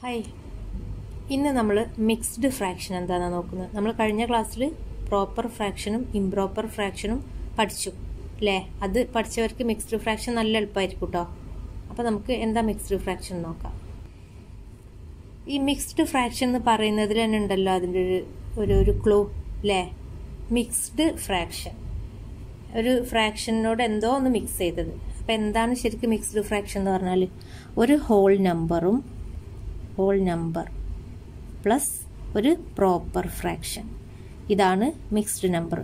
hi ഇന്ന് നമ്മൾ mixed fraction എന്താണെന്ന് നോക്കുന്നത് നമ്മൾ കഴിഞ്ഞ ക്ലാസ്സിൽ പ്രോപ്പർ ഫ്രാക്ഷനും ഇംപ്രോപ്പർ ഫ്രാക്ഷനും പഠിച്ചു അല്ലേ അത് പഠിച്ചവർക്ക് മിക്സ്ഡ് ഫ്രാക്ഷൻ നല്ല എളുപ്പമായിരിക്കും കേട്ടോ അപ്പോൾ നമുക്ക് എന്താ മിക്സ്ഡ് ഫ്രാക്ഷൻ നോക്കാം ഈ മിക്സ്ഡ് ഫ്രാക്ഷൻ എന്ന് പറയുന്നതിൽ തന്നെ ഉണ്ടല്ലോ അതിൻ്റെ ഒരു ഒരു ഒരു ക്ലൂ അല്ലേ മിക്സ്ഡ് ഫ്രാക്ഷൻ ഒരു ഫ്രാക്ഷനോട് എന്തോ ഒന്ന് മിക്സ് ചെയ്തത് അപ്പം എന്താണ് ശരിക്കും മിക്സ്ഡ് ഫ്രാക്ഷൻ എന്ന് പറഞ്ഞാൽ ഒരു ഹോൾ നമ്പറും ഹോൾ നമ്പർ പ്ലസ് ഒരു പ്രോപ്പർ ഫ്രാക്ഷൻ ഇതാണ് മിക്സ്ഡ് നമ്പർ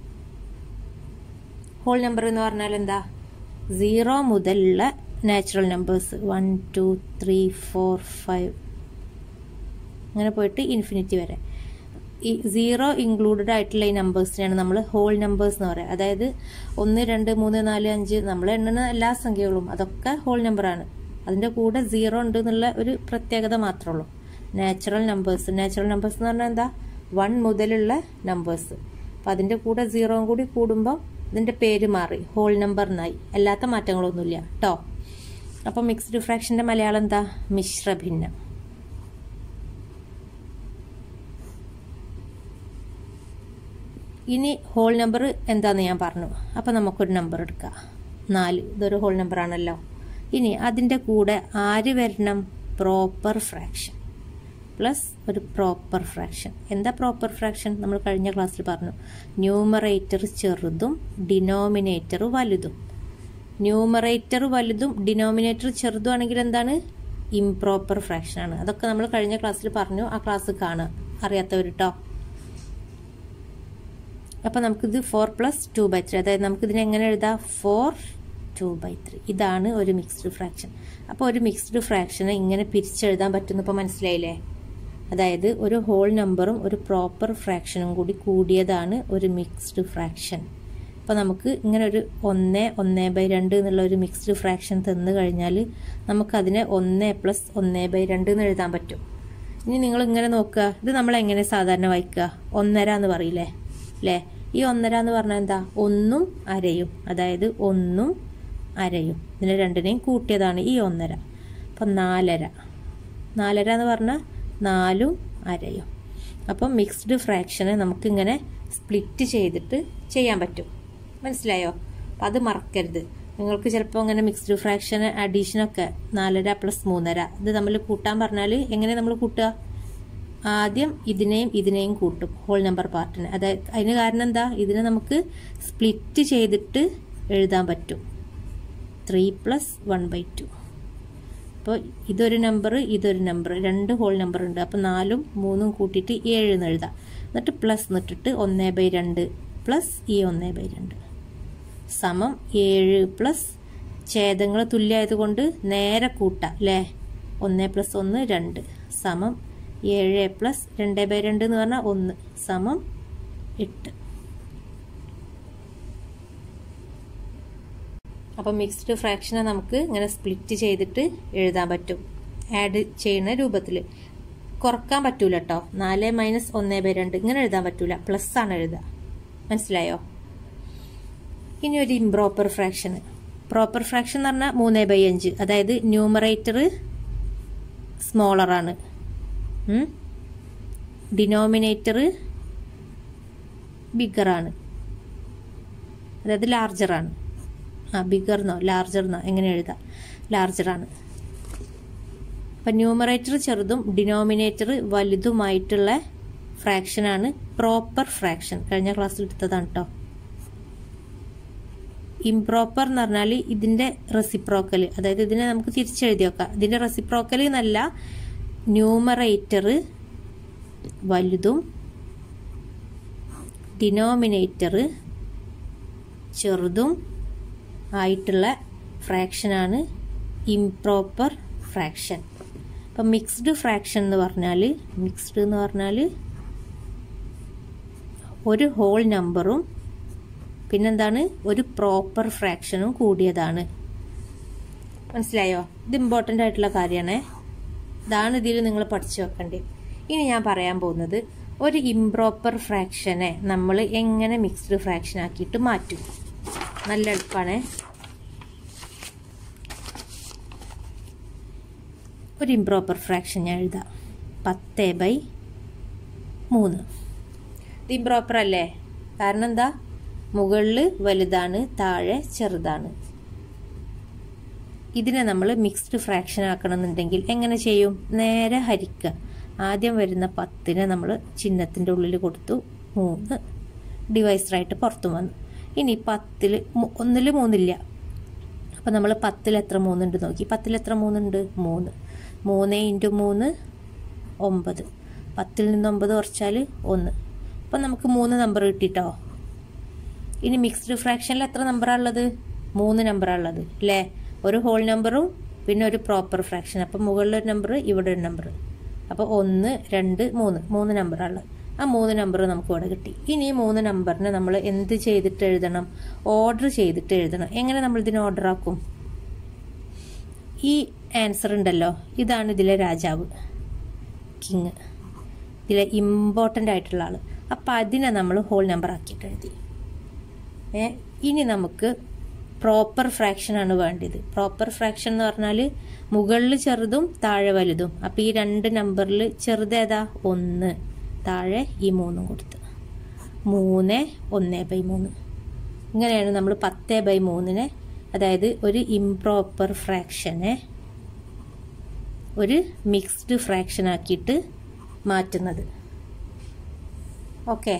ഹോൾ നമ്പർ എന്ന് പറഞ്ഞാൽ എന്താ സീറോ മുതലുള്ള natural numbers one two three four five അങ്ങനെ പോയിട്ട് ഇൻഫിനിറ്റി വരെ ഈ സീറോ ഇൻക്ലൂഡഡ് ആയിട്ടുള്ള ഈ നമ്പേഴ്സിനെയാണ് നമ്മൾ ഹോൾ നമ്പേഴ്സ് എന്ന് പറയുക അതായത് ഒന്ന് രണ്ട് മൂന്ന് നാല് അഞ്ച് നമ്മൾ എണ്ണുന്ന എല്ലാ സംഖ്യകളും അതൊക്കെ ഹോൾ നമ്പറാണ് അതിൻ്റെ കൂടെ സീറോ ഉണ്ട് എന്നുള്ള ഒരു പ്രത്യേകത മാത്രമേ ഉള്ളൂ നാച്ചുറൽ നമ്പേഴ്സ് നാച്ചുറൽ നമ്പേഴ്സ് എന്ന് പറഞ്ഞാൽ എന്താ വൺ മുതലുള്ള നമ്പേഴ്സ് അപ്പം അതിൻ്റെ കൂടെ സീറോയും കൂടി കൂടുമ്പോൾ ഇതിൻ്റെ പേര് മാറി ഹോൾ നമ്പർ എന്നായി അല്ലാത്ത മാറ്റങ്ങളൊന്നുമില്ല കേട്ടോ അപ്പം മിക്സ്ഡ് ഫ്രാക്ഷൻ്റെ മലയാളം എന്താ മിശ്രഭിന്നം ഇനി ഹോൾ നമ്പർ എന്താന്ന് ഞാൻ പറഞ്ഞു അപ്പം നമുക്കൊരു നമ്പർ എടുക്കാം നാല് ഇതൊരു ഹോൾ നമ്പർ ആണല്ലോ ഇനി അതിൻ്റെ കൂടെ ആര് വരണം പ്രോപ്പർ ഫ്രാക്ഷൻ പ്ലസ് ഒരു പ്രോപ്പർ ഫ്രാക്ഷൻ എന്താ പ്രോപ്പർ ഫ്രാക്ഷൻ നമ്മൾ കഴിഞ്ഞ ക്ലാസ്സിൽ പറഞ്ഞു ന്യൂമറേറ്റർ ചെറുതും ഡിനോമിനേറ്റർ വലുതും ന്യൂമറേറ്റർ വലുതും ഡിനോമിനേറ്റർ ചെറുതും ആണെങ്കിൽ എന്താണ് ഇംപ്രോപ്പർ ഫ്രാക്ഷൻ ആണ് അതൊക്കെ നമ്മൾ കഴിഞ്ഞ ക്ലാസ്സിൽ പറഞ്ഞു ആ ക്ലാസ് കാണുക അറിയാത്തവർ കേട്ടോ അപ്പം നമുക്കിത് four plus two by three അതായത് നമുക്കിതിനെ എങ്ങനെ എഴുതാം ഫോർ ടു ബൈ ത്രീ ഇതാണ് ഒരു മിക്സ്ഡ് ഫ്രാക്ഷൻ അപ്പോൾ ഒരു മിക്സ്ഡ് ഫ്രാക്ഷനെ ഇങ്ങനെ പിരിച്ചെഴുതാൻ പറ്റുന്ന ഇപ്പോൾ മനസ്സിലായില്ലേ അതായത് ഒരു ഹോൾ നമ്പറും ഒരു പ്രോപ്പർ ഫ്രാക്ഷനും കൂടി കൂടിയതാണ് ഒരു മിക്സ്ഡ് ഫ്രാക്ഷൻ അപ്പോൾ നമുക്ക് ഇങ്ങനെ ഒരു ഒന്ന് ഒന്ന് ബൈ രണ്ട് എന്നുള്ള ഒരു മിക്സ്ഡ് ഫ്രാക്ഷൻ തന്നു കഴിഞ്ഞാൽ നമുക്കതിനെ ഒന്ന് പ്ലസ് ഒന്ന് ബൈ രണ്ട് എന്ന് എഴുതാൻ പറ്റും ഇനി നിങ്ങൾ ഇങ്ങനെ നോക്കുക ഇത് നമ്മൾ എങ്ങനെ സാധാരണ വായിക്കുക ഒന്നര എന്ന് പറയില്ലേ അല്ലേ ഈ ഒന്നര എന്ന് പറഞ്ഞാൽ എന്താ ഒന്നും അരയും അതായത് ഒന്നും അരയും ഇതിനെ രണ്ടിനെയും കൂട്ടിയതാണ് ഈ ഒന്നര അപ്പം നാലര നാലര എന്ന് പറഞ്ഞാൽ നാലും അരയും അപ്പം മിക്സ്ഡ് ഫ്രാക്ഷനെ നമുക്കിങ്ങനെ സ്പ്ലിറ്റ് ചെയ്തിട്ട് ചെയ്യാൻ പറ്റും മനസ്സിലായോ അപ്പം അത് മറക്കരുത് നിങ്ങൾക്ക് ചിലപ്പോൾ അങ്ങനെ മിക്സ്ഡ് ഫ്രാക്ഷൻ അഡീഷനൊക്കെ നാലര പ്ലസ് മൂന്നര ഇത് നമ്മൾ കൂട്ടാൻ പറഞ്ഞാൽ എങ്ങനെ നമ്മൾ കൂട്ടുക ആദ്യം ഇതിനെയും ഇതിനെയും കൂട്ടും ഹോൾ നമ്പർ പാർട്ടിനെ അതായത് അതിന് കാരണം എന്താ ഇതിനെ നമുക്ക് സ്പ്ലിറ്റ് ചെയ്തിട്ട് എഴുതാൻ പറ്റും three plus one by two അപ്പോൾ ഇതൊരു നമ്പർ ഇതൊരു നമ്പർ രണ്ട് ഹോൾ നമ്പർ ഉണ്ട് അപ്പോൾ നാലും മൂന്നും കൂട്ടിയിട്ട് ഏഴ് എന്ന് എഴുതാം എന്നിട്ട് പ്ലസ് എന്നിട്ടിട്ട് ഒന്ന് ബൈ രണ്ട് പ്ലസ് ഈ ഒന്ന് ബൈ രണ്ട് സമം ഏഴ് പ്ലസ് ഛേദങ്ങൾ തുല്യമായതുകൊണ്ട് നേരെ കൂട്ടാം അല്ലേ ഒന്ന് പ്ലസ് ഒന്ന് രണ്ട് സമം ഏഴ് പ്ലസ് രണ്ട് ബൈ രണ്ട് എന്ന് പറഞ്ഞാൽ ഒന്ന് സമം എട്ട് അപ്പം മിക്സ്ഡ് ഫ്രാക്ഷനെ നമുക്ക് ഇങ്ങനെ സ്പ്ലിറ്റ് ചെയ്തിട്ട് എഴുതാൻ പറ്റും ആഡ് ചെയ്യുന്ന രൂപത്തിൽ കുറക്കാൻ പറ്റൂല കേട്ടോ നാല് മൈനസ് ഒന്ന് ബൈ രണ്ട് ഇങ്ങനെ എഴുതാൻ പറ്റൂല പ്ലസ് ആണ് എഴുതുക മനസ്സിലായോ ഇനി ഒരു ഇംപ്രോപ്പർ ഫ്രാക്ഷന് പ്രോപ്പർ ഫ്രാക്ഷൻ എന്ന് പറഞ്ഞാൽ മൂന്ന് ബൈ അഞ്ച് അതായത് ന്യൂമറേറ്റർ സ്മോളറാണ് ഡിനോമിനേറ്റർ ബിഗറാണ് അതായത് ലാർജറാണ് ആ ബിഗർന്നോ ലാർജർന്നോ എങ്ങനെ എഴുതാം ലാർജറാണ് അപ്പം ന്യൂമറേറ്റർ ചെറുതും ഡിനോമിനേറ്റർ വലുതുമായിട്ടുള്ള ഫ്രാക്ഷനാണ് പ്രോപ്പർ ഫ്രാക്ഷൻ കഴിഞ്ഞ ക്ലാസ്സിൽ എടുത്തതാണ് കേട്ടോ ഇംപ്രോപ്പർ എന്ന് പറഞ്ഞാൽ ഇതിൻ്റെ റെസിപ്രോക്കൽ അതായത് ഇതിനെ നമുക്ക് തിരിച്ചെഴുതി വെക്കാം ഇതിൻ്റെ റെസിപ്രോക്കൽ എന്നല്ല ന്യൂമറേറ്റർ വലുതും ഡിനോമിനേറ്റർ ചെറുതും ആയിട്ടുള്ള ഫ്രാക്ഷനാണ് ഇംപ്രോപ്പർ ഫ്രാക്ഷൻ അപ്പം മിക്സ്ഡ് ഫ്രാക്ഷൻ എന്ന് പറഞ്ഞാൽ മിക്സ്ഡ് എന്ന് പറഞ്ഞാൽ ഒരു ഹോൾ നമ്പറും പിന്നെന്താണ് ഒരു പ്രോപ്പർ ഫ്രാക്ഷനും കൂടിയതാണ് മനസ്സിലായോ ഇത് ഇമ്പോർട്ടൻ്റ് ആയിട്ടുള്ള കാര്യമാണേ ഇതാണ് ഇതിൽ നിങ്ങൾ പഠിച്ചു വെക്കേണ്ടത് ഇനി ഞാൻ പറയാൻ പോകുന്നത് ഒരു ഇംപ്രോപ്പർ ഫ്രാക്ഷനെ നമ്മൾ എങ്ങനെ മിക്സ്ഡ് ഫ്രാക്ഷൻ ആക്കിയിട്ട് മാറ്റും നല്ല എളുപ്പമാണേ ഒരു ഇംപ്രോപ്പർ ഫ്രാക്ഷൻ ഞാൻ എഴുതാം പത്ത് ബൈ മൂന്ന് ഇത് ഇംപ്രോപ്പർ അല്ലേ കാരണം എന്താ മുകളിൽ വലുതാണ് താഴെ ചെറുതാണ് ഇതിനെ നമ്മൾ മിക്സ്ഡ് ഫ്രാക്ഷൻ ആക്കണമെന്നുണ്ടെങ്കിൽ എങ്ങനെ ചെയ്യും നേരെ ഹരിക്കുക ആദ്യം വരുന്ന പത്തിനെ നമ്മൾ ചിഹ്നത്തിൻ്റെ ഉള്ളിൽ കൊടുത്തു മൂന്ന് ഡിവൈസറായിട്ട് പുറത്തു വന്നു ഇനി പത്തിൽ ഒന്നിൽ മൂന്നില്ല അപ്പം നമ്മൾ പത്തിൽ എത്ര മൂന്നുണ്ട് നോക്കി പത്തിൽ എത്ര മൂന്നുണ്ട് മൂന്ന് മൂന്ന് ഇൻറ്റു മൂന്ന് ഒമ്പത് പത്തിൽ നിന്ന് ഒമ്പത് കുറച്ചാൽ ഒന്ന് അപ്പം നമുക്ക് മൂന്ന് നമ്പർ കിട്ടിട്ടോ ഇനി മിക്സ്ഡ് ഫ്രാക്ഷനിൽ എത്ര നമ്പറാണ് ഉള്ളത് മൂന്ന് നമ്പറാണ് ഉള്ളത് അല്ലേ ഒരു ഹോൾ നമ്പറും പിന്നെ ഒരു പ്രോപ്പർ ഫ്രാക്ഷൻ അപ്പം മുകളിലൊരു നമ്പർ ഇവിടെ ഒരു നമ്പർ അപ്പോൾ ഒന്ന് രണ്ട് മൂന്ന് മൂന്ന് നമ്പറാണ് ആ മൂന്ന് നമ്പർ നമുക്ക് ഇവിടെ കിട്ടി ഇനി ഈ മൂന്ന് നമ്പറിനെ നമ്മൾ എന്ത് ചെയ്തിട്ട് എഴുതണം ഓർഡർ ചെയ്തിട്ട് എഴുതണം എങ്ങനെ നമ്മൾ ഇതിനെ ഓർഡർ ആക്കും ഈ ആൻസർ ഉണ്ടല്ലോ ഇതാണ് ഇതിലെ രാജാവ് കിങ് ഇതിലെ ഇമ്പോർട്ടൻ്റ് ആയിട്ടുള്ള ആൾ അപ്പം അതിനെ നമ്മൾ ഹോൾ നമ്പർ ആക്കിയിട്ട് എഴുതി ഏ ഇനി നമുക്ക് പ്രോപ്പർ ഫ്രാക്ഷൻ ആണ് വേണ്ടത് പ്രോപ്പർ ഫ്രാക്ഷൻ എന്ന് പറഞ്ഞാൽ മുകളിൽ ചെറുതും താഴെ വലുതും അപ്പം ഈ രണ്ട് നമ്പറിൽ ചെറുതേതാ ഒന്ന് താഴെ ഈ മൂന്നും കൊടുത്ത് മൂന്ന് ഒന്ന് ബൈ മൂന്ന് ഇങ്ങനെയാണ് നമ്മൾ പത്ത് ബൈ മൂന്നിനെ അതായത് ഒരു ഇംപ്രോപ്പർ ഫ്രാക്ഷനെ ഒരു മിക്സ്ഡ് ഫ്രാക്ഷൻ ആക്കിയിട്ട് മാറ്റുന്നത് ഓക്കെ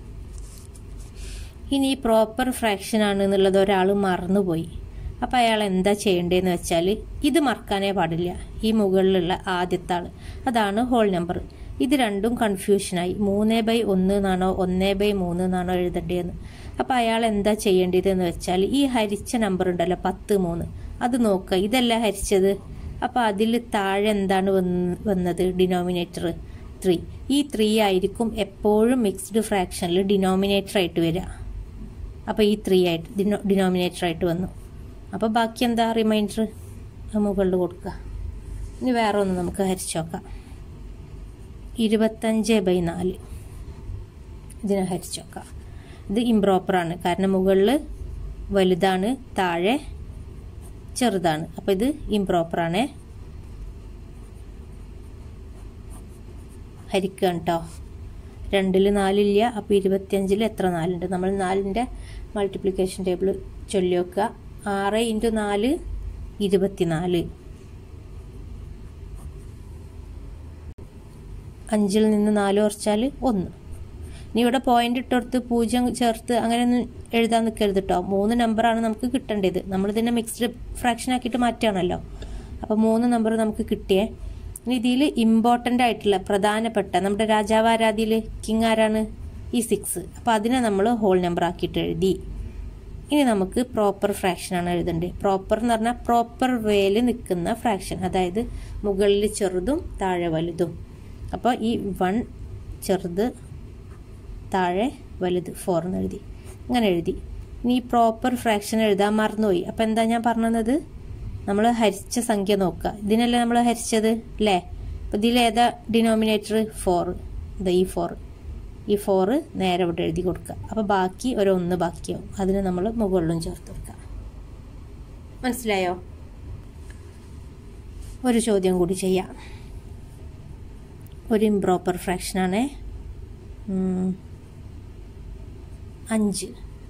ഇനി പ്രോപ്പർ ഫ്രാക്ഷൻ ആണ് എന്നുള്ളത് ഒരാൾ മറന്നുപോയി അപ്പം അയാൾ എന്താ ചെയ്യേണ്ടതെന്ന് വെച്ചാൽ ഇത് മറക്കാനേ പാടില്ല ഈ മുകളിലുള്ള ആദ്യത്തെ ആൾ അതാണ് ഹോൾ നമ്പർ ഇത് രണ്ടും കൺഫ്യൂഷനായി മൂന്ന് ബൈ ഒന്ന് എന്നാണോ ഒന്ന് ബൈ മൂന്ന് എന്നാണോ എഴുതേണ്ടതെന്ന് അപ്പം അയാൾ എന്താ ചെയ്യേണ്ടതെന്ന് വെച്ചാൽ ഈ ഹരിച്ച നമ്പർ ഉണ്ടല്ലോ പത്ത് മൂന്ന് അത് നോക്കുക ഇതല്ല ഹരിച്ചത് അപ്പം അതിൽ താഴെ എന്താണ് വന്ന് വന്നത് ഡിനോമിനേറ്റർ ത്രീ ഈ ത്രീ ആയിരിക്കും എപ്പോഴും മിക്സ്ഡ് ഫ്രാക്ഷനിൽ ഡിനോമിനേറ്റർ ആയിട്ട് വരിക അപ്പോൾ ഈ ത്രീ ആയിട്ട് ഡിനോ ഡിനോമിനേറ്റർ ആയിട്ട് വന്നു അപ്പോൾ ബാക്കി എന്താ റിമൈൻഡർ മുകളിൽ കൊടുക്കുക ഇനി വേറെ ഒന്ന് നമുക്ക് ഹരിച്ചു നോക്കാം ഇരുപത്തഞ്ച് ബൈ നാല് ഇതിനെ ഹരിച്ചു നോക്കാം ഇത് ഇംപ്രോപ്പറാണ് കാരണം മുകളിൽ വലുതാണ് താഴെ ചെറുതാണ് അപ്പോൾ ഇത് ഇംപ്രോപ്പറാണ് ഹരിക്കുകയാണ് കേട്ടോ രണ്ടിൽ നാലില്ല അപ്പോൾ ഇരുപത്തിയഞ്ചിൽ എത്ര നാലുണ്ട് നമ്മൾ നാലിൻ്റെ മൾട്ടിപ്ലിക്കേഷൻ ടേബിൾ ചൊല്ലി വെക്കുക ആറ് ഇൻറ്റു നാല് ഇരുപത്തിനാല് അഞ്ചിൽ നിന്ന് നാല് കുറച്ചാൽ ഒന്ന് ഇനി ഇവിടെ പോയിന്റ് ഇട്ടെടുത്ത് പൂജ്യം ചേർത്ത് അങ്ങനെയൊന്നും എഴുതാൻ നിൽക്കരുത് കേട്ടോ മൂന്ന് നമ്പറാണ് നമുക്ക് കിട്ടേണ്ടത് നമ്മളിതിനെ മിക്സ്ഡ് ഫ്രാക്ഷൻ ആക്കിയിട്ട് മാറ്റുകയാണല്ലോ അപ്പോൾ മൂന്ന് നമ്പർ നമുക്ക് കിട്ടിയേ ഇനി ഇതിൽ ഇമ്പോർട്ടൻ്റ് ആയിട്ടുള്ള പ്രധാനപ്പെട്ട നമ്മുടെ രാജാവ് ആരാധിയിൽ കിങ് ആരാണ് ഈ സിക്സ് അപ്പോൾ അതിനെ നമ്മൾ ഹോൾ നമ്പർ ആക്കിയിട്ട് എഴുതി ഇനി നമുക്ക് പ്രോപ്പർ ഫ്രാക്ഷൻ ആണ് എഴുതേണ്ടത് പ്രോപ്പർ എന്ന് പറഞ്ഞാൽ പ്രോപ്പർ വേയിൽ നിൽക്കുന്ന ഫ്രാക്ഷൻ അതായത് മുകളിൽ ചെറുതും താഴെ വലുതും അപ്പോൾ ഈ വൺ ചെറുത് താഴെ വലുത് ഫോർ എന്ന് എഴുതി അങ്ങനെ എഴുതി ഇനി ഈ പ്രോപ്പർ ഫ്രാക്ഷൻ എഴുതാൻ മറന്നുപോയി അപ്പോൾ എന്താ ഞാൻ പറഞ്ഞത് നമ്മൾ ഹരിച്ച സംഖ്യ നോക്കുക ഇതിനല്ലേ നമ്മൾ ഹരിച്ചത് അല്ലേ അപ്പോൾ ഇതിലേതാ ഡിനോമിനേറ്റർ ഫോർ ഇതാ ഈ ഫോർ ഈ ഫോറ് നേരെ ഇവിടെ എഴുതി കൊടുക്കുക അപ്പോൾ ബാക്കി ഒരു ഒന്ന് ബാക്കിയാവും അതിന് നമ്മൾ മുകളിലും ചേർത്ത് കൊടുക്കുക മനസ്സിലായോ ഒരു ചോദ്യം കൂടി ചെയ്യാം ഒരു ഇംപ്രോപ്പർ ഫ്രാക്ഷനാണ് അഞ്ച്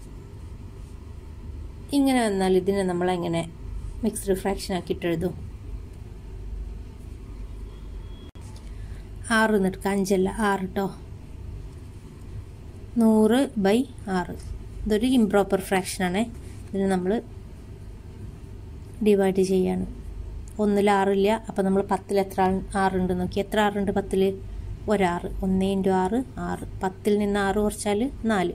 ഇങ്ങനെ വന്നാൽ ഇതിനെ നമ്മളെങ്ങനെ മിക്സ്ഡ് ഫ്രാക്ഷൻ ആക്കിയിട്ട് എഴുതും ആറ് നിൽക്കുക അഞ്ചല്ല ആറ് കേട്ടോ നൂറ് ബൈ ആറ് ഇതൊരു ഇംപ്രോപ്പർ ഫ്രാക്ഷനാണ് ഇതിന് നമ്മൾ ഡിവൈഡ് ചെയ്യാണ് ഒന്നിൽ ആറില്ല അപ്പോൾ നമ്മൾ പത്തിൽ എത്ര ആറുണ്ട് നോക്കി എത്ര ആറുണ്ട് പത്തിൽ ഒരാറ് ഒന്ന് ഇൻറ്റു ആറ് ആറ് പത്തിൽ നിന്ന് ആറ് കുറച്ചാൽ നാല്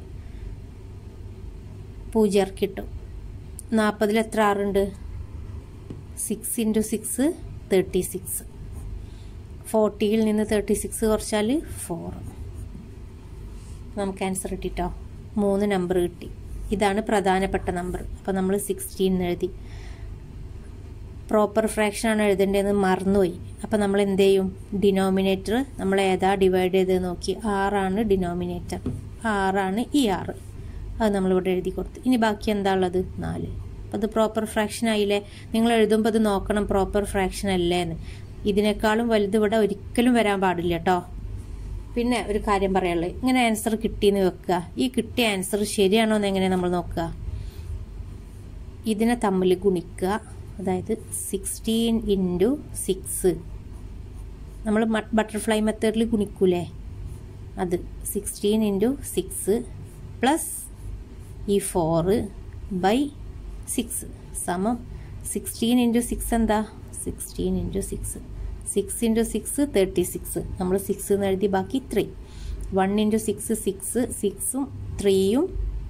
പൂജ്യം ഇറക്കിയിട്ടു നാൽപ്പതിൽ എത്ര ആറുണ്ട് six into six thirty six ഫോർട്ടിയിൽ നിന്ന് തേർട്ടി സിക്സ് കുറച്ചാൽ ഫോർ നമുക്ക് ആൻസർ കിട്ടിട്ടോ മൂന്ന് നമ്പർ കിട്ടി ഇതാണ് പ്രധാനപ്പെട്ട നമ്പർ അപ്പോൾ നമ്മൾ സിക്സ്റ്റീൻ എഴുതി പ്രോപ്പർ ഫ്രാക്ഷൻ ആണ് എഴുതേണ്ടതെന്ന് മറന്നുപോയി അപ്പോൾ നമ്മൾ എന്ത് ചെയ്യും ഡിനോമിനേറ്റർ നമ്മൾ ഏതാ ഡിവൈഡ് ചെയ്ത് നോക്കി ആറാണ് ഡിനോമിനേറ്റർ ആറാണ് ഈ ആറ് അത് നമ്മളിവിടെ എഴുതി കൊടുത്തു ഇനി ബാക്കി എന്താ ഉള്ളത് നാല് അപ്പോൾ അത് പ്രോപ്പർ ഫ്രാക്ഷൻ ആയില്ലേ നിങ്ങൾ എഴുതുമ്പോൾ അത് നോക്കണം പ്രോപ്പർ ഫ്രാക്ഷൻ അല്ലേ എന്ന് ഇതിനേക്കാളും വലുത് ഇവിടെ ഒരിക്കലും വരാൻ പാടില്ല കേട്ടോ പിന്നെ ഒരു കാര്യം പറയാനുള്ളത് ഇങ്ങനെ ആൻസർ കിട്ടിയെന്ന് വെക്കുക ഈ കിട്ടിയ ആൻസർ ശരിയാണോ എന്ന് എങ്ങനെ നമ്മൾ നോക്കുക ഇതിനെ തമ്മിൽ ഗുണിക്കുക അതായത് സിക്സ്റ്റീൻ ഇൻറ്റു സിക്സ് നമ്മൾ ബട്ടർഫ്ലൈ മെത്തേഡിൽ ഗുണിക്കൂലേ അത് സിക്സ്റ്റീൻ ഇൻറ്റു സിക്സ് പ്ലസ് ഈ ഫോറ് ബൈ സിക്സ് സമം സിക്സ്റ്റീൻ ഇൻറ്റു സിക്സ് എന്താ sixteen into six six into six thirty six നമ്മൾ സിക്സ് എന്ന് എഴുതി ബാക്കി three one into six six സിക്സും ത്രീയും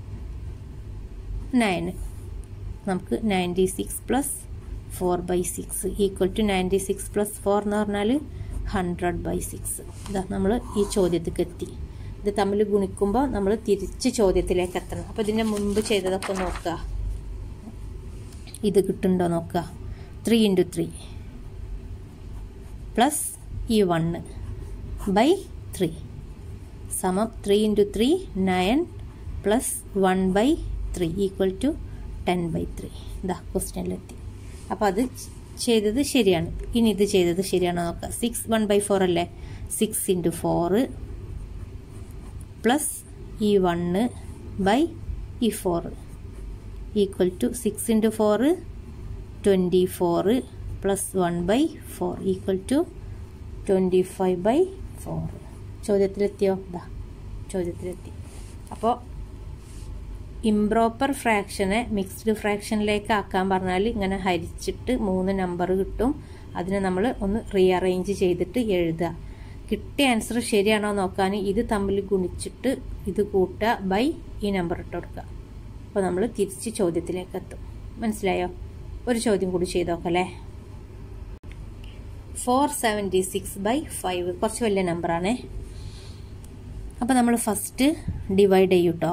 നയൻ നമുക്ക് ninety six plus four by six equal to ninety six plus four എന്ന് പറഞ്ഞാൽ ഹൺഡ്രഡ് ബൈ സിക്സ് ഇതാ നമ്മൾ ഈ ചോദ്യത്തിലേക്ക് എത്തി ഇത് തമ്മിൽ ഗുണിക്കുമ്പോൾ നമ്മൾ തിരിച്ച് ചോദ്യത്തിലേക്ക് എത്തണം അപ്പോൾ ഇതിൻ്റെ മുൻപ് ചെയ്തതൊക്കെ നോക്കുക ഇത് കിട്ടുന്നുണ്ടോ നോക്കുക ത്രീ ഇൻറ്റു ത്രീ പ്ലസ് ഈ വണ്ണ് ബൈ ത്രീ സമം three into three nine plus one by three equal to ten by three ഇതാ ക്വസ്റ്റ്യനിലെത്തി അപ്പോൾ അത് ചെയ്തത് ശരിയാണ് ഇനി ഇത് ചെയ്തത് ശരിയാണോ നോക്കുക സിക്സ് വൺ ബൈ ഫോർ അല്ലേ സിക്സ് ഇൻറ്റു ഫോറ് പ്ലസ് ഈ വണ്ണ് ബൈ ഈ four equal to six into four twenty four plus one by four equal to twenty five by four ചോദ്യത്തിലെത്തിയോ ഇതാ ചോദ്യത്തിലെത്തി അപ്പോൾ ഇംപ്രോപ്പർ ഫ്രാക്ഷനെ മിക്സ്ഡ് ഫ്രാക്ഷനിലേക്ക് ആക്കാൻ പറഞ്ഞാൽ ഇങ്ങനെ ഹരിച്ചിട്ട് മൂന്ന് നമ്പർ കിട്ടും അതിനെ നമ്മൾ ഒന്ന് റീഅറേഞ്ച് ചെയ്തിട്ട് എഴുതുക കിട്ടിയ ആൻസർ ശരിയാണോ നോക്കാൻ ഇത് തമ്മിൽ ഗുണിച്ചിട്ട് ഇത് കൂട്ടുക ബൈ ഈ നമ്പർ ഇട്ട് കൊടുക്കുക അപ്പോൾ നമ്മൾ തിരിച്ച് ചോദ്യത്തിലേക്ക് എത്തും മനസ്സിലായോ ഒരു ചോദ്യം കൂടി ചെയ്ത് നോക്കല്ലേ four seventy six by five കുറച്ച് വലിയ നമ്പറാണേ അപ്പോൾ നമ്മൾ ഫസ്റ്റ് ഡിവൈഡ് ചെയ്യും കേട്ടോ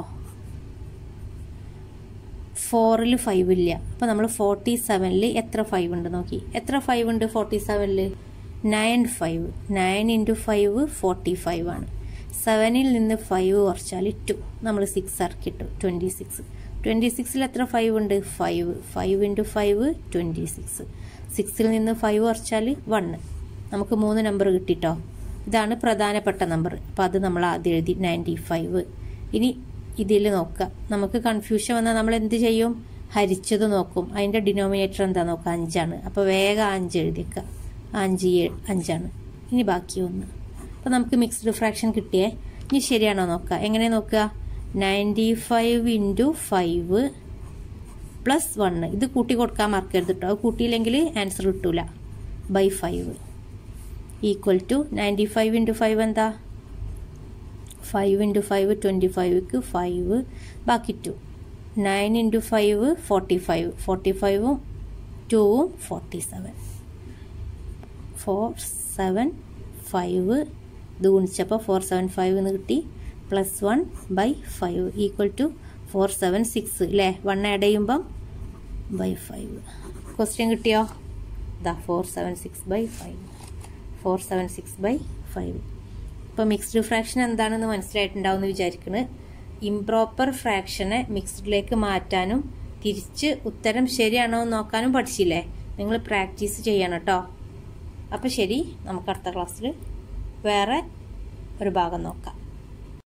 ഫോറിൽ ഫൈവ് ഇല്ല അപ്പോൾ നമ്മൾ ഫോർട്ടി സെവനിൽ എത്ര ഫൈവ് ഉണ്ട് നോക്കി എത്ര ഫൈവ് ഉണ്ട് ഫോർട്ടി സെവനിൽ nine five nine into five forty five ആണ് സെവനിൽ നിന്ന് ഫൈവ് കുറച്ചാൽ ടു നമ്മൾ സിക്സ് ഇറക്കിട്ടു ട്വൻറ്റി സിക്സ് ട്വൻറ്റി സിക്സിൽ എത്ര ഫൈവ് ഉണ്ട് five five into five twenty six സിക്സിൽ നിന്ന് ഫൈവ് കുറച്ചാൽ വണ്ണ് നമുക്ക് മൂന്ന് നമ്പർ കിട്ടിട്ടോ ഇതാണ് പ്രധാനപ്പെട്ട നമ്പർ അപ്പോൾ അത് നമ്മൾ ആദ്യം എഴുതി നയൻറ്റി ഫൈവ് ഇനി ഇതിൽ നോക്കുക നമുക്ക് കൺഫ്യൂഷൻ വന്നാൽ നമ്മൾ എന്ത് ചെയ്യും ഹരിച്ചത് നോക്കും അതിൻ്റെ ഡിനോമിനേറ്റർ എന്താ നോക്കുക അഞ്ചാണ് അപ്പോൾ വേഗം അഞ്ച് എഴുതിക്കുക അഞ്ച് ഏഴ് അഞ്ചാണ് ഇനി ബാക്കി ഒന്ന് അപ്പോൾ നമുക്ക് മിക്സ്ഡ് ഫ്രാക്ഷൻ കിട്ടിയേ ഇനി ശരിയാണോ നോക്കുക എങ്ങനെ നോക്കുക ninety five into five plus one ഇത് കൂട്ടി കൊടുക്കാൻ മറക്കരുത് കേട്ടോ അത് കൂട്ടിയില്ലെങ്കിൽ ആൻസർ കിട്ടൂല by five equal to ninety five into five എന്താ ഫൈവ് ഇൻറ്റു ഫൈവ് ട്വൻറ്റി ഫൈവ്ക്ക് ഫൈവ് ബാക്കി two nine into five forty five forty ഫൈവും ടൂവും forty seven four seven five ഇത് ഗുണിച്ചപ്പോൾ ഫോർ സെവൻ ഫൈവ് എന്ന് കിട്ടി plus one by five equal to four seven six അല്ലേ വൺ ആഡ് ചെയ്യുമ്പം ബൈ ഫൈവ് ക്വസ്റ്റ്യൻ കിട്ടിയോ ഇതാ four seven six by five four seven six by five ഇപ്പോൾ mixed fraction എന്താണെന്ന് മനസ്സിലായിട്ടുണ്ടാവും എന്ന് വിചാരിക്കുന്നത് ഇംപ്രോപ്പർ ഫ്രാക്ഷനെ മിക്സ്ഡിലേക്ക് മാറ്റാനും തിരിച്ച് ഉത്തരം ശരിയാണോ എന്ന് നോക്കാനും പഠിച്ചില്ലേ നിങ്ങൾ പ്രാക്ടീസ് ചെയ്യണം കേട്ടോ അപ്പോൾ ശരി നമുക്ക് അടുത്ത ക്ലാസ്സിൽ വേറെ ഒരു ഭാഗം നോക്കാം